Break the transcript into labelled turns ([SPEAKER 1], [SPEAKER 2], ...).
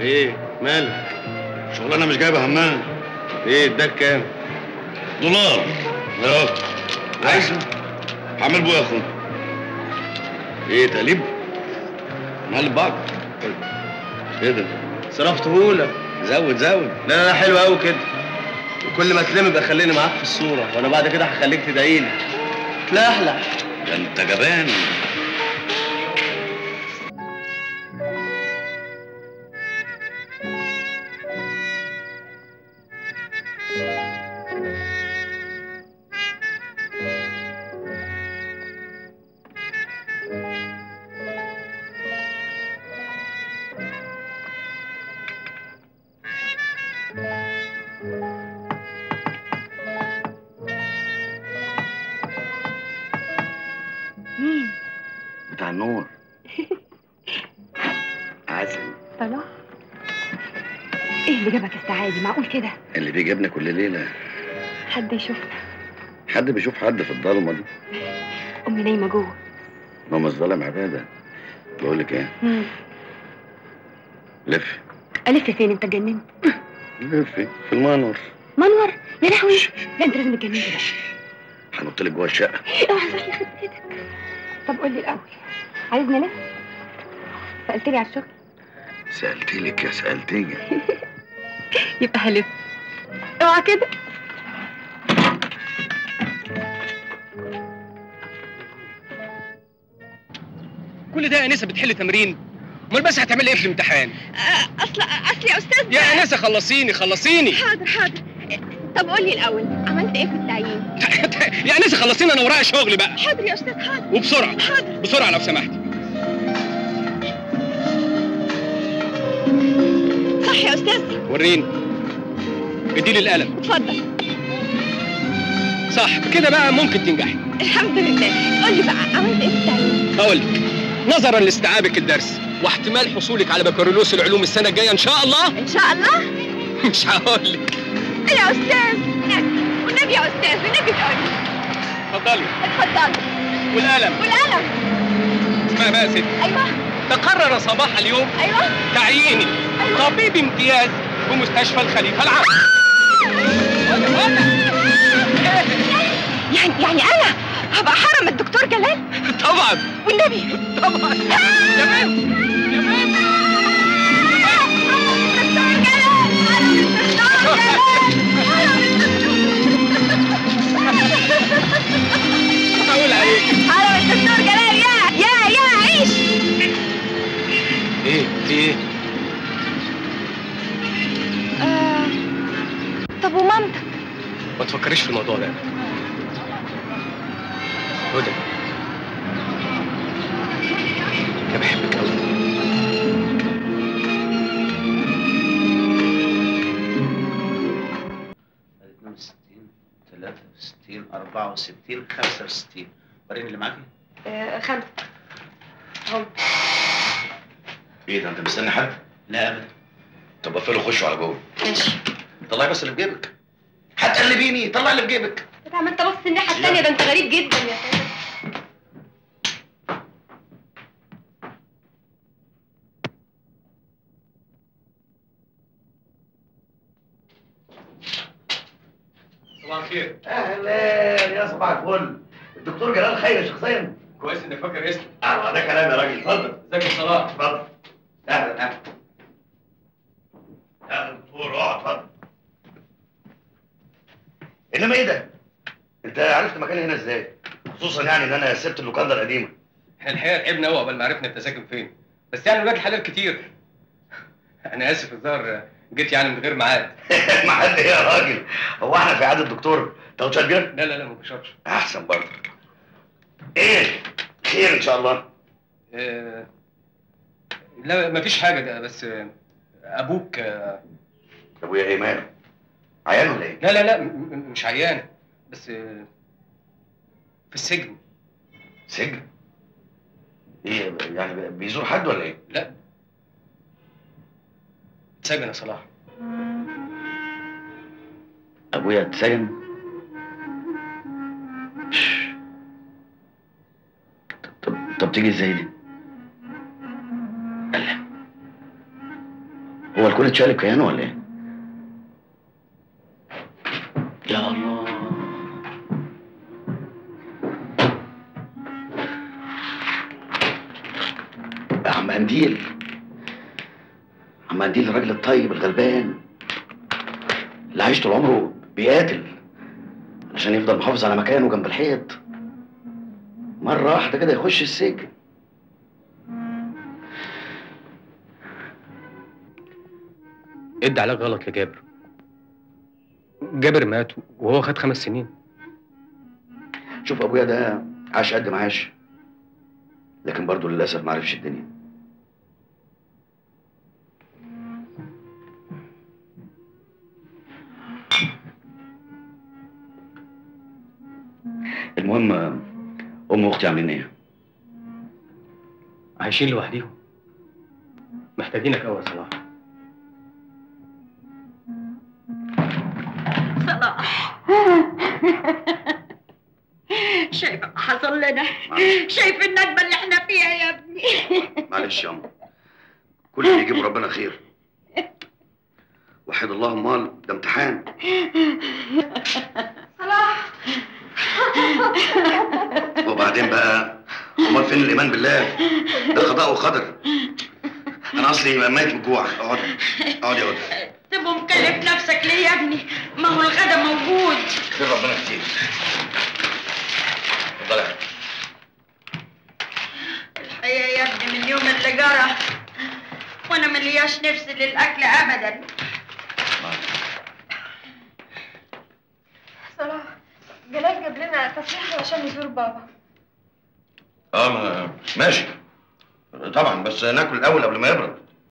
[SPEAKER 1] ايه مالك شغلانه مش جايبه همها ايه اداك كام دولار اهو عايزه هعمل بويا يا اخويا ايه تقليب نقلب بعض ايه ده
[SPEAKER 2] صرفتهولك
[SPEAKER 1] زود زود
[SPEAKER 2] لا لا حلو قوي كده وكل ما تلم يبقى خليني معاك في الصوره وانا بعد كده هخليك تدعيلي تلحلح
[SPEAKER 1] ده انت جبان
[SPEAKER 3] مين؟
[SPEAKER 1] بتاع النور عسل
[SPEAKER 3] صلاح ايه اللي جابك استعادي معقول كده
[SPEAKER 1] اللي بيجيبنا كل ليله
[SPEAKER 3] حد يشوفنا
[SPEAKER 1] حد بيشوف حد في الضلمه دي
[SPEAKER 3] امي نايمه جوه
[SPEAKER 1] ما مش ظالم عباده بقول لك ايه
[SPEAKER 3] مم.
[SPEAKER 1] لف
[SPEAKER 3] الف فين انت اتجننت
[SPEAKER 1] لفي في المنور
[SPEAKER 3] منور يا لهوي لا انت لازم اتجننت بقى
[SPEAKER 1] هنط لك جوه الشقه
[SPEAKER 3] اوعى صح يخرب بيتك طب قول لي الاول عايزني الف سالت لي على الشغل
[SPEAKER 1] سالت لك يا سالتني
[SPEAKER 3] يبقى هلف اوعى كده
[SPEAKER 4] كل ده يا انسه بتحل تمرين امال بس هتعمل ايه في الامتحان
[SPEAKER 3] اصل اصل يا استاذ
[SPEAKER 4] يا انسه خلصيني خلصيني
[SPEAKER 3] حاضر حاضر طب قول لي الاول عملت ايه في التعيين
[SPEAKER 4] يا انسه خلصيني انا ورايا شغل بقى
[SPEAKER 3] حاضر يا استاذ حاضر
[SPEAKER 4] وبسرعه
[SPEAKER 3] حاضر
[SPEAKER 4] بسرعه لو سمحت
[SPEAKER 3] صح يا استاذ
[SPEAKER 4] وريني اديلي القلم
[SPEAKER 3] اتفضل
[SPEAKER 4] صح كده بقى ممكن تنجحي
[SPEAKER 3] الحمد لله قول لي بقى عملت ايه في التعيين
[SPEAKER 4] هقول لك نظرا لاستيعابك الدرس واحتمال حصولك على بكالوريوس العلوم السنه الجايه ان شاء الله
[SPEAKER 3] ان شاء الله
[SPEAKER 4] مش هقول لك
[SPEAKER 3] يا استاذ نبي والنبي يا استاذ والنبي تقول لي
[SPEAKER 4] اتفضلي
[SPEAKER 3] اتفضل
[SPEAKER 4] والقلم
[SPEAKER 3] والقلم
[SPEAKER 4] اسمعي بقى يا ستي
[SPEAKER 3] ايوه
[SPEAKER 4] تقرر صباح اليوم
[SPEAKER 3] ايوه
[SPEAKER 4] تعييني طبيب امتياز بمستشفى الخليفه العام
[SPEAKER 3] يعني يعني انا هبقى حرم الدكتور جلال
[SPEAKER 4] طبعا
[SPEAKER 3] والنبي
[SPEAKER 4] طبعا يا بنت يا بنت
[SPEAKER 3] دكتور جلال حرم الدكتور جلال
[SPEAKER 4] هقول عليك
[SPEAKER 3] حرم الدكتور جلال يا يا يا عيش
[SPEAKER 4] ايه في ايه
[SPEAKER 3] آه. طب ومامتك
[SPEAKER 4] ما تفكريش في الموضوع ده هدى انا بحبك قوي
[SPEAKER 5] 62 63 64 65 وريني اللي معاكي
[SPEAKER 3] آه خمسة هم
[SPEAKER 1] ايه ده انت مستني حد
[SPEAKER 5] لا ابدا
[SPEAKER 1] طب اقفله خشه على جوه
[SPEAKER 3] ماشي
[SPEAKER 1] طلعي بس اللي في جيبك هتقلبيني طلعي اللي في جيبك
[SPEAKER 3] انت عمال تبص الناحية التانية ده انت غريب جدا يا سيدي
[SPEAKER 4] صباح الخير
[SPEAKER 1] اهلا يا صباح الفل الدكتور جلال خير شخصيا
[SPEAKER 4] كويس انك فاكر اسمي
[SPEAKER 1] اه ده كلام يا راجل اتفضل
[SPEAKER 4] ازيك يا صلاح
[SPEAKER 1] اتفضل اهلا اهلا اهلا دكتور اقعد اتفضل انما ايه ده؟ انت عرفت مكاني هنا ازاي؟ خصوصا يعني ان انا سبت اللوكاندا القديمه
[SPEAKER 4] الحقيقه تعبنا قوي قبل ما عرفنا انت ساكن فين بس يعني ولاد الحلال كتير انا اسف الظاهر جيت يعني من غير ميعاد
[SPEAKER 1] ما حد ايه يا راجل هو احنا في عاده الدكتور تاخد شويه بيره؟
[SPEAKER 4] لا لا لا ما بشربش
[SPEAKER 1] احسن برضه ايه؟ خير ان شاء الله
[SPEAKER 4] آه، لا مفيش حاجه ده بس آه، ابوك آه،
[SPEAKER 1] ابويا ايه ماله؟ عيان ولا ايه؟
[SPEAKER 4] لا لا لا م- م- مش عيان بس آه، في السجن
[SPEAKER 1] سجن؟ ايه يعني بيزور حد ولا ايه؟
[SPEAKER 4] لا اتسجن يا صلاح
[SPEAKER 1] ابويا اتسجن طب طب تيجي ازاي دي؟ الله هو الكل اتشال كيانه ولا ايه؟ يا الله يا عم قنديل عم قنديل الراجل الطيب الغلبان اللي عايش طول عمره بيقاتل عشان يفضل محافظ على مكانه جنب الحيط مرة واحدة كده يخش السجن
[SPEAKER 4] ادى علاج غلط لجابر جابر مات وهو خد خمس سنين
[SPEAKER 1] شوف ابويا ده عاش قد ما عاش لكن برضه للاسف ما عرفش الدنيا المهم ام واختي عاملين ايه؟
[SPEAKER 4] عايشين لوحديهم محتاجينك قوي يا صلاح
[SPEAKER 6] صلاح شايف اللي حصل لنا شايف الندبة اللي احنا فيها يا ابني
[SPEAKER 1] معلش يا ام كل اللي يجيبه ربنا خير وحد الله امال ده امتحان وبعدين بقى امال فين الايمان بالله ده قضاء وقدر انا اصلي ميت من الجوع اقعد اقعد يا هدى
[SPEAKER 6] تبقى مكلف نفسك ليه يا ابني ما هو الغدا موجود
[SPEAKER 1] خير ربنا كتير اتفضل يا حبيبي.
[SPEAKER 6] الحقيقة يا ابني من اليوم اللي جرى وانا ملياش نفسي للاكل ابدا
[SPEAKER 3] صلاح جلال جاب لنا تصريح علشان نزور بابا
[SPEAKER 1] اه ما ماشي طبعا بس ناكل الاول قبل ما يبرد